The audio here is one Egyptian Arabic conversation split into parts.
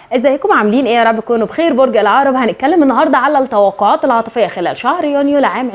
ازيكم عاملين ايه يا رب تكونوا بخير برج العقرب هنتكلم النهارده على التوقعات العاطفيه خلال شهر يونيو لعام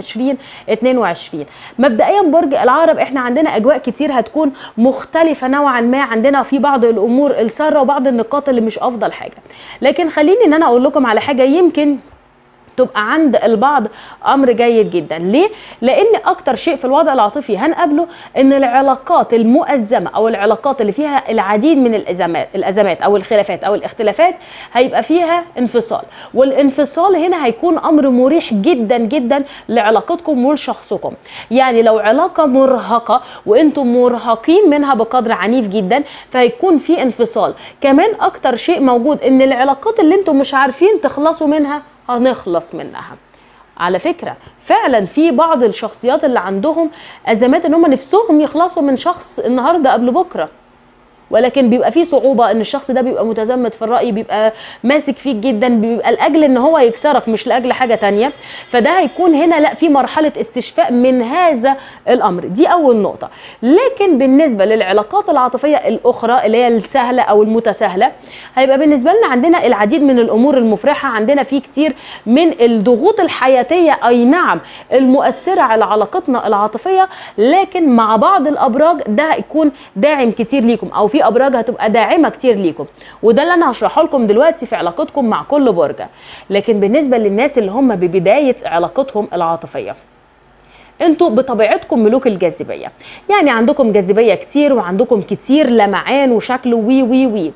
2022 مبدئيا برج العقرب احنا عندنا اجواء كتير هتكون مختلفه نوعا ما عندنا في بعض الامور الساره وبعض النقاط اللي مش افضل حاجه لكن خليني ان انا اقول لكم على حاجه يمكن تبقى عند البعض امر جيد جدا ليه لان اكتر شيء في الوضع العاطفي هنقابله ان العلاقات المؤزمه او العلاقات اللي فيها العديد من الازمات الازمات او الخلافات او الاختلافات هيبقى فيها انفصال والانفصال هنا هيكون امر مريح جدا جدا لعلاقتكم ولشخصكم يعني لو علاقه مرهقه وانتم مرهقين منها بقدر عنيف جدا فهيكون في انفصال كمان اكتر شيء موجود ان العلاقات اللي انتم مش عارفين تخلصوا منها هنخلص منها على فكره فعلا في بعض الشخصيات اللي عندهم ازمات ان هم نفسهم يخلصوا من شخص النهارده قبل بكره ولكن بيبقى فيه صعوبة ان الشخص ده بيبقى متزمت في الرأي بيبقى ماسك فيك جدا بيبقى لأجل ان هو يكسرك مش لأجل حاجة تانية فده هيكون هنا لا في مرحلة استشفاء من هذا الأمر دي أول نقطة لكن بالنسبة للعلاقات العاطفية الأخرى اللي هي السهلة أو المتساهلة هيبقى بالنسبة لنا عندنا العديد من الأمور المفرحة عندنا في كتير من الضغوط الحياتية أي نعم المؤثرة على علاقتنا العاطفية لكن مع بعض الأبراج ده هيكون داعم كتير ليكم أو في ابراج هتبقى داعمه كتير ليكم وده اللي انا هشرحه لكم دلوقتي في علاقتكم مع كل برج لكن بالنسبه للناس اللي هم ببدايه علاقتهم العاطفيه انتوا بطبيعتكم ملوك الجاذبيه يعني عندكم جاذبيه كتير وعندكم كتير لمعان وشكل وي وي وي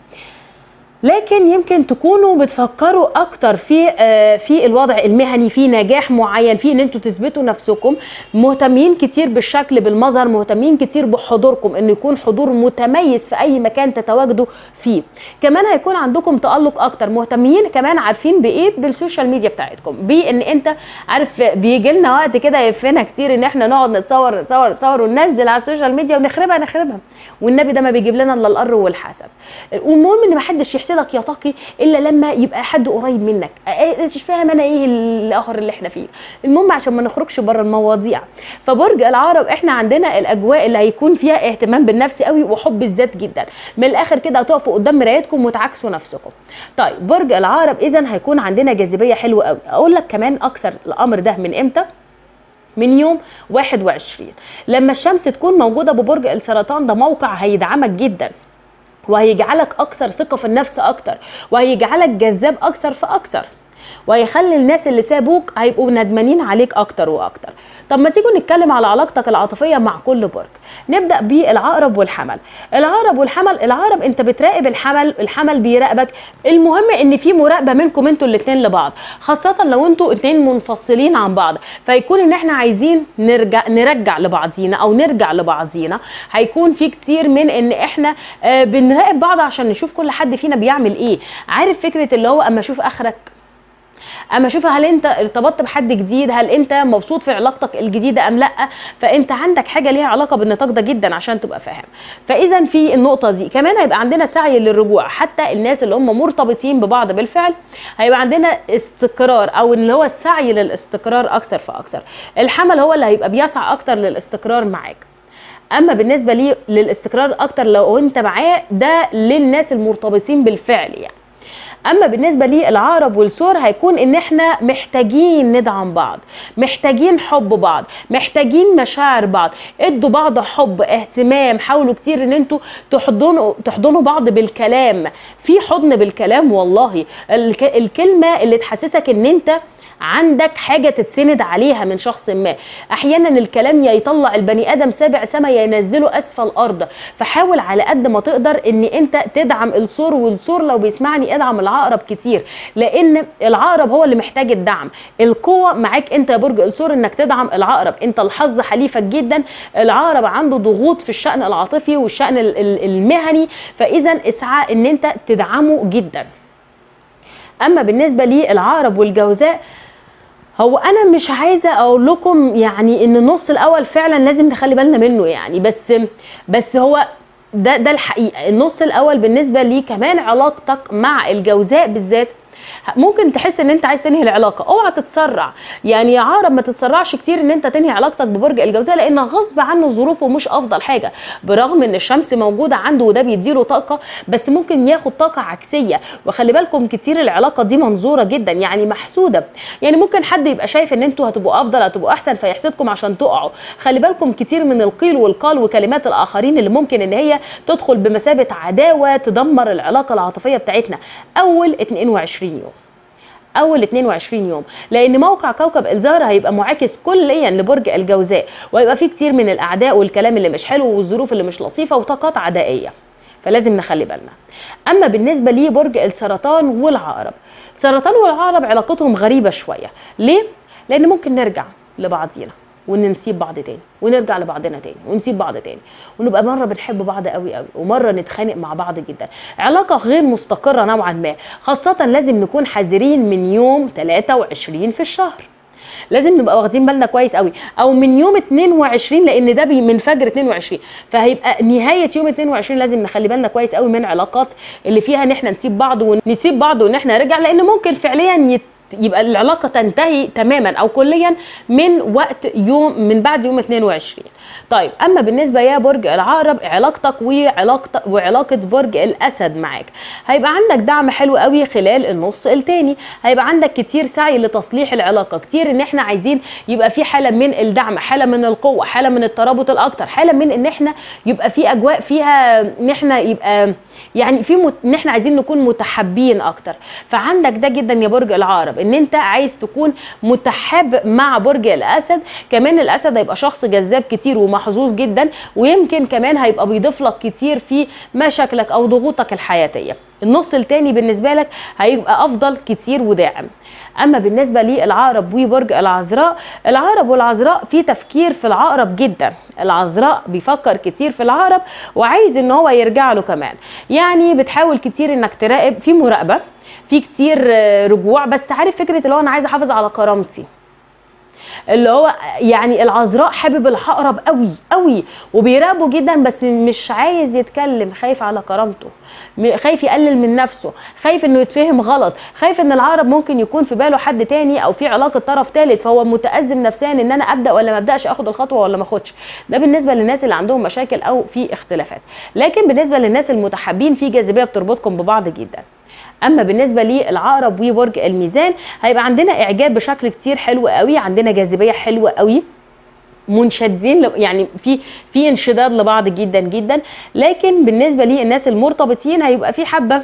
لكن يمكن تكونوا بتفكروا اكتر في في الوضع المهني في نجاح معين في ان انتوا تثبتوا نفسكم مهتمين كتير بالشكل بالمظهر مهتمين كتير بحضوركم ان يكون حضور متميز في اي مكان تتواجدوا فيه كمان هيكون عندكم تالق اكتر مهتمين كمان عارفين بايه بالسوشيال ميديا بتاعتكم بان انت عارف بيجي لنا وقت كده يفنا كتير ان احنا نقعد نتصور نتصور نتصور وننزل على السوشيال ميديا ونخربها نخربها والنبي ده ما بيجيب لنا الا القر والحسد والمهم ان ما حدش يحسدك يا تقي الا لما يبقى حد قريب منك مش فاهم انا ايه الاخر اللي احنا فيه المهم عشان ما نخرجش بره المواضيع فبرج العقرب احنا عندنا الاجواء اللي هيكون فيها اهتمام بالنفس قوي وحب الذات جدا من الاخر كده هتقفوا قدام مرايتكم وتعاكسوا نفسكم طيب برج العقرب اذا هيكون عندنا جاذبيه حلوه قوي اقول لك كمان اكثر الامر ده من امتى من يوم 21 لما الشمس تكون موجوده ببرج السرطان ده موقع هيدعمك جدا وهيجعلك اكثر ثقه في النفس اكتر وهيجعلك جذاب اكثر فاكثر وهيخلي الناس اللي سابوك هيبقوا ندمانين عليك اكتر واكتر طب ما تيجوا نتكلم على علاقتك العاطفيه مع كل برج نبدا بالعقرب والحمل العقرب والحمل العقرب انت بتراقب الحمل الحمل بيراقبك المهم ان في مراقبه منكم انتوا الاثنين لبعض خاصه لو انتوا اثنين منفصلين عن بعض فيكون ان احنا عايزين نرجع نرجع لبعضينا او نرجع لبعضينا هيكون في كتير من ان احنا آه بنراقب بعض عشان نشوف كل حد فينا بيعمل ايه عارف فكره اللي هو اما اشوف اخرك اما اشوف هل انت ارتبطت بحد جديد هل انت مبسوط في علاقتك الجديده ام لا فانت عندك حاجه ليها علاقه بالنطاق ده جدا عشان تبقى فاهم فاذا في النقطه دي كمان هيبقى عندنا سعي للرجوع حتى الناس اللي هم مرتبطين ببعض بالفعل هيبقى عندنا استقرار او اللي هو السعي للاستقرار اكثر فاكثر الحمل هو اللي هيبقى بيسعى اكتر للاستقرار معاك اما بالنسبه لي للاستقرار اكتر لو انت معاه ده للناس المرتبطين بالفعل يعني اما بالنسبه للعقرب والثور هيكون ان احنا محتاجين ندعم بعض محتاجين حب بعض محتاجين مشاعر بعض ادوا بعض حب اهتمام حاولوا كتير ان انتوا تحضنوا تحضنوا بعض بالكلام في حضن بالكلام والله الك... الكلمه اللي تحسسك ان انت عندك حاجة تتسند عليها من شخص ما أحيانا الكلام يا يطلع البني آدم سابع سما يا ينزله أسفل الأرض فحاول على قد ما تقدر أن أنت تدعم السور والسور لو بيسمعني ادعم العقرب كتير لأن العقرب هو اللي محتاج الدعم القوة معاك أنت يا برج السور أنك تدعم العقرب أنت الحظ حليفك جدا العقرب عنده ضغوط في الشأن العاطفي والشأن المهني فإذا اسعى أن أنت تدعمه جدا أما بالنسبة للعقرب والجوزاء هو انا مش عايزه اقول لكم يعني ان النص الاول فعلا لازم نخلي بالنا منه يعني بس بس هو ده ده الحقيقه النص الاول بالنسبه لي كمان علاقتك مع الجوزاء بالذات ممكن تحس ان انت عايز تنهي العلاقه اوعى تتسرع يعني يا عقرب ما تتسرعش كتير ان انت تنهي علاقتك ببرج الجوزاء لان غصب عنه ظروفه مش افضل حاجه برغم ان الشمس موجوده عنده وده بيديله طاقه بس ممكن ياخد طاقه عكسيه وخلي بالكم كتير العلاقه دي منظوره جدا يعني محسوده يعني ممكن حد يبقى شايف ان انتوا هتبقوا افضل هتبقوا احسن فيحسدكم عشان تقعوا خلي بالكم كتير من القيل والقال وكلمات الاخرين اللي ممكن ان هي تدخل بمثابه عداوه تدمر العلاقه العاطفيه بتاعتنا اول 22 يوم اول 22 يوم لان موقع كوكب الزهره هيبقى معاكس كليا لبرج الجوزاء وهيبقى فيه كتير من الاعداء والكلام اللي مش حلو والظروف اللي مش لطيفه وطاقات عدائيه فلازم نخلي بالنا اما بالنسبه لي برج السرطان والعقرب السرطان والعقرب علاقتهم غريبه شويه ليه لان ممكن نرجع لبعضينا وان نسيب بعض تاني ونرجع لبعضنا تاني ونسيب بعض تاني ونبقى مره بنحب بعض قوي قوي ومره نتخانق مع بعض جدا علاقه غير مستقره نوعا ما خاصه لازم نكون حذرين من يوم 23 في الشهر لازم نبقى واخدين بالنا كويس قوي او من يوم 22 لان ده بي من فجر 22 فهيبقى نهايه يوم 22 لازم نخلي بالنا كويس قوي من علاقات اللي فيها ان احنا نسيب بعض ونسيب بعض وان احنا نرجع لان ممكن فعليا يت يبقى العلاقه تنتهي تماما او كليا من وقت يوم من بعد يوم 22 طيب اما بالنسبه يا برج العقرب علاقتك وعلاقتك وعلاقه برج الاسد معاك هيبقى عندك دعم حلو قوي خلال النص التاني هيبقى عندك كتير سعي لتصليح العلاقه كتير ان احنا عايزين يبقى في حاله من الدعم حاله من القوه حاله من الترابط الاكتر حاله من ان احنا يبقى في اجواء فيها ان احنا يبقى يعني في مت... ان احنا عايزين نكون متحابين اكتر فعندك ده جدا يا برج العقرب ان انت عايز تكون متحاب مع برج الاسد كمان الاسد هيبقى شخص جذاب كتير ومحظوظ جدا ويمكن كمان هيبقى بيضيف لك كتير في مشاكلك او ضغوطك الحياتيه النص التاني بالنسبه لك هيبقى افضل كتير وداعم اما بالنسبه للعقرب وبرج العذراء العقرب والعذراء في تفكير في العقرب جدا العذراء بيفكر كتير في العقرب وعايز ان هو يرجع له كمان يعني بتحاول كتير انك تراقب في مراقبه في كتير رجوع بس عارف فكره اللي هو انا عايز احافظ على كرامتي اللي هو يعني العذراء حابب العقرب قوي قوي وبيراقبه جدا بس مش عايز يتكلم خايف على كرامته خايف يقلل من نفسه خايف انه يتفهم غلط خايف ان العقرب ممكن يكون في باله حد تاني او في علاقه طرف ثالث فهو متازم نفسيا ان انا ابدا ولا ما ابداش اخد الخطوه ولا ما اخدش ده بالنسبه للناس اللي عندهم مشاكل او في اختلافات لكن بالنسبه للناس المتحابين في جاذبيه بتربطكم ببعض جدا اما بالنسبه للعقرب وبرج الميزان هيبقى عندنا اعجاب بشكل كتير حلو قوي عندنا جاذبيه حلوه قوي منشدين يعني في في انشداد لبعض جدا جدا لكن بالنسبه للناس المرتبطين هيبقى في حبه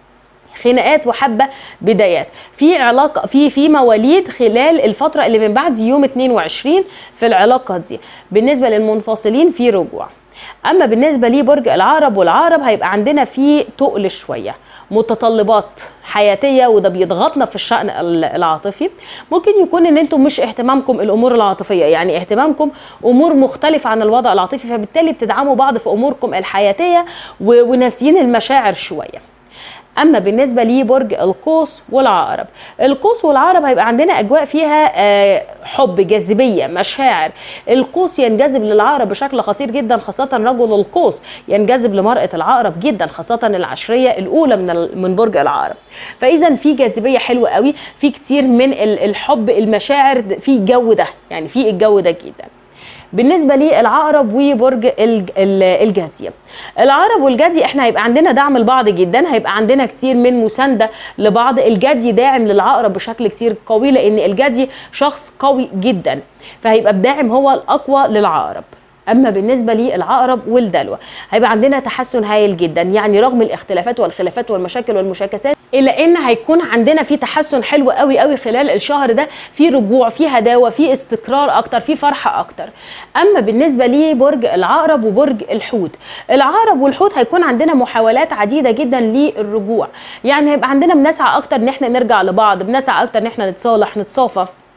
خناقات وحبه بدايات في علاقه في في مواليد خلال الفتره اللي من بعد يوم 22 في العلاقه دي بالنسبه للمنفصلين في رجوع اما بالنسبه لبرج العقرب والعقرب هيبقى عندنا في تقل شويه متطلبات حياتيه وده بيضغطنا في الشان العاطفي ممكن يكون ان انتم مش اهتمامكم الامور العاطفيه يعني اهتمامكم امور مختلفه عن الوضع العاطفي فبالتالي بتدعموا بعض في اموركم الحياتيه وناسيين المشاعر شويه اما بالنسبه لبرج القوس والعقرب القوس والعقرب هيبقى عندنا اجواء فيها حب جاذبيه مشاعر القوس ينجذب للعقرب بشكل خطير جدا خاصه رجل القوس ينجذب لمراه العقرب جدا خاصه العشريه الاولى من من برج العقرب فاذا في جاذبيه حلوه قوي في كتير من الحب المشاعر في الجو ده يعني في الجو ده جدا بالنسبه للعقرب وبرج الجدي العقرب والجدي احنا هيبقى عندنا دعم لبعض جدا هيبقى عندنا كتير من مسانده لبعض الجدي داعم للعقرب بشكل كتير قوي لان الجدي شخص قوي جدا فهيبقى بداعم هو الاقوى للعقرب اما بالنسبه للعقرب والدلوه هيبقى عندنا تحسن هايل جدا يعني رغم الاختلافات والخلافات والمشاكل والمشاكسات الا ان هيكون عندنا في تحسن حلو قوي قوي خلال الشهر ده في رجوع في هداوه في استقرار اكتر في فرحه اكتر اما بالنسبه لبرج العقرب وبرج الحوت العقرب والحوت هيكون عندنا محاولات عديده جدا للرجوع يعني هيبقى عندنا بنسعى اكتر ان احنا نرجع لبعض بنسعى اكتر ان احنا نتصالح نتصافى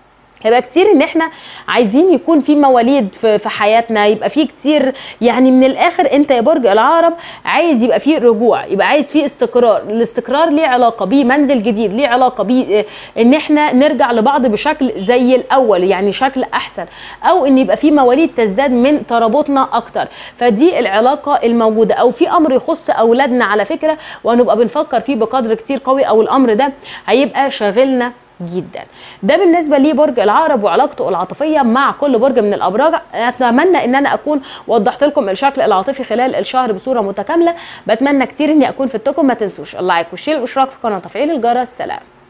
هيبقى كتير ان احنا عايزين يكون في مواليد في في حياتنا يبقى في كتير يعني من الاخر انت يا برج العقرب عايز يبقى في رجوع يبقى عايز في استقرار الاستقرار ليه علاقه بمنزل جديد ليه علاقه ب ان احنا نرجع لبعض بشكل زي الاول يعني شكل احسن او ان يبقى في مواليد تزداد من ترابطنا اكتر فدي العلاقه الموجوده او في امر يخص اولادنا على فكره وهنبقى بنفكر فيه بقدر كتير قوي او الامر ده هيبقى شاغلنا جدا ده بالنسبه لي برج العقرب وعلاقته العاطفيه مع كل برج من الابراج اتمنى ان انا اكون وضحت لكم الشكل العاطفي خلال الشهر بصوره متكامله بتمنى كتير اني اكون فدتكم ما تنسوش اللايك والشير والاشتراك في القناه وتفعيل الجرس سلام